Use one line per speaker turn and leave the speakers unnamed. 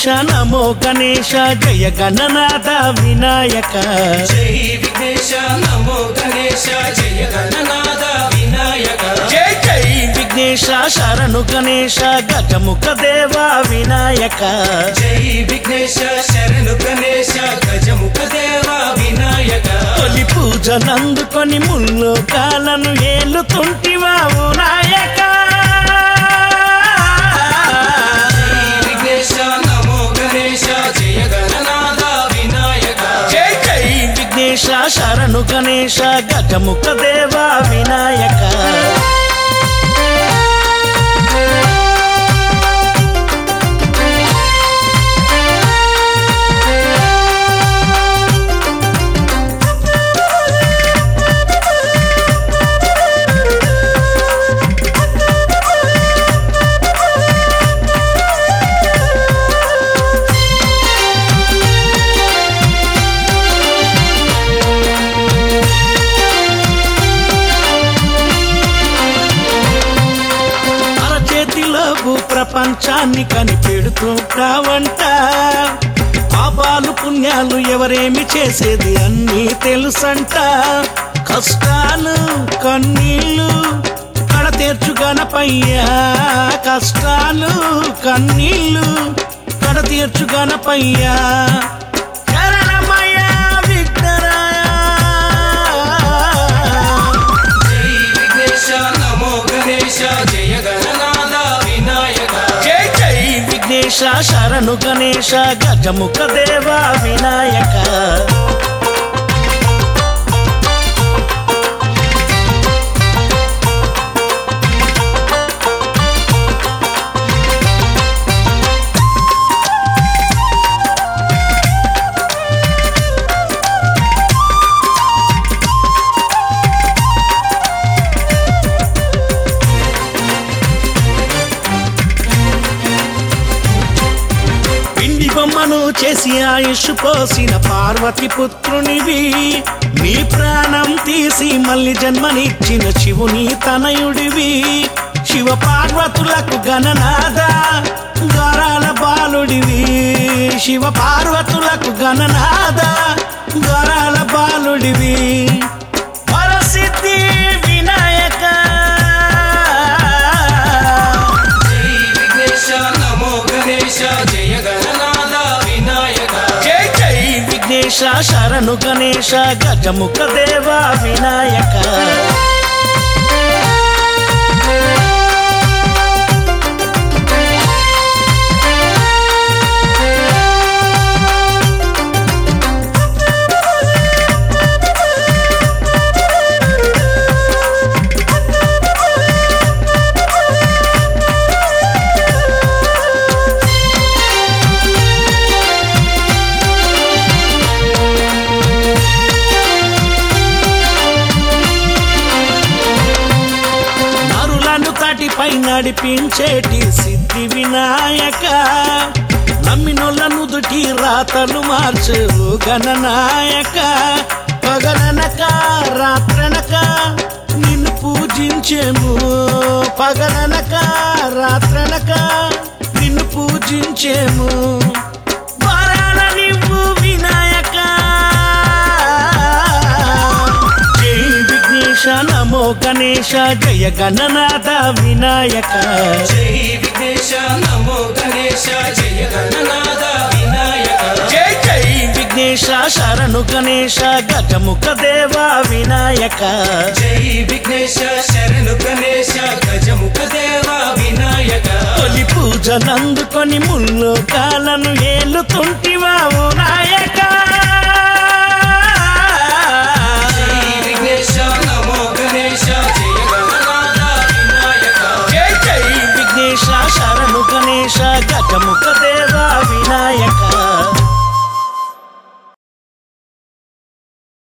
నమో గణేశ జయ గణనాథ వినాయక
జై విఘ్నేశ నమో గణేశ జయ గణనాథ వినాయక
జై జై విఘ్నేశ శరణు గణేశ గజముఖ దేవ వినాయక
జై విఘ్నేశ శరణు గణేశ గజముఖ దేవ వినాయక
తొలి పూజలందుకొని ముల్లో కాలను ఏలుతుంటివా ఓ నాయక
విఘ్నేశ నమో గణేశ జయ గణనాథ వినాయక
జై జై విఘ్నేశ శరణు గణేశ గజముఖ దేవ వినాయక అరచేతిలో భూ ప్రపంచాన్ని కనిపెడుతుంటావంట పాపాలు పుణ్యాలు ఎవరేమి చేసేది అన్నీ తెలుసంట కష్టాలు కన్నీళ్ళు కడ తీర్చు గణపయ్యా కష్టాలు కన్నీళ్ళు కడ తీర్చు గణపయ్యా శరణమయ్యా విఘ్నరాయ
జై విఘ్నేశ నమో గణేశ జయ గణనాథ వినాయక
జై జై విఘ్నేశ శరణు గణేశ గజముఖ దేవ వినాయక పిండి బొమ్మను చేసి ఆయుష్ పోసిన పార్వతి పుత్రునివి నీ ప్రాణం తీసి మళ్ళీ జన్మనిచ్చిన శివుని తనయుడివి శివ పార్వతులకు గణనాథ గరాల బాలుడివి శివ పార్వతులకు గణనాథ గరాల బాలుడివి పరసిద్ధి వినాయక
జై విఘ్నేశ నమో గణేశ జయ గణనాథ వినాయక
జై జై విఘ్నేశ శరణు గణేశ గజముఖ దేవ వినాయక నరులను తటిపై నడిపించేటి సిద్ధి వినాయక నమ్మినోళ్ళ నుదుటి రాతలు మార్చు గణనాయక పగలనక రాత్రనక నిన్ను పూజించేము పగలనక రాత్రనక నిన్ను పూజించేము వరాల నివ్వు వినాయక జై విఘ్నేశ నమో గణేశ జయ గణనాథ వినాయక
జై విఘ్నేశ నమో గణేశ జయ గణనాథ వినాయక
జై జై విఘ్నేశ శరణు గణేశ గజముఖ దేవ వినాయక
జై విఘ్నేశ శరణు గణేశ గజముఖ దేవ వినాయక
తొలి పూజలందుకొని ముల్లో కాలను ఏలుతుంటివా ఓ